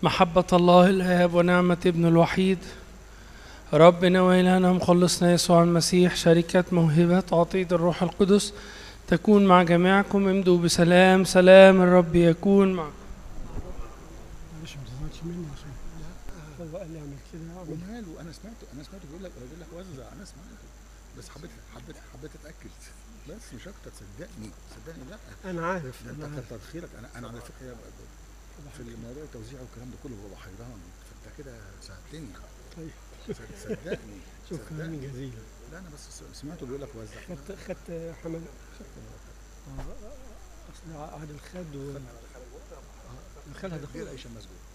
محبة الله الآب ونعمة ابن الوحيد ربنا وإلهنا مخلصنا يسوع المسيح شركة موهبة عطية الروح القدس تكون مع جميعكم امضوا بسلام سلام الرب يكون معكم معلش ما تزعلش مني عشان هو قال لي اعمل كده اعمل وماله انا سمعته انا سمعته بيقول لك بيقول لك وزع انا سمعته بس حبيت حبيت حبيت اتاكد بس مش اكتر صدقني صدقني لا انا عارف ده انا انت عارف كتر خيرك انا انا على فكره في الموضوع التوزيع والكلام ده كله ببقى حيران فانت كده ساعدتني طيب صد- صدقني شكرا صدقني. جزيلا لا انا بس سمعته بيقول لك وزع خدت خدت حمل آه، اصل عادل خد و آه، خدها غير دخول عيشه مسجون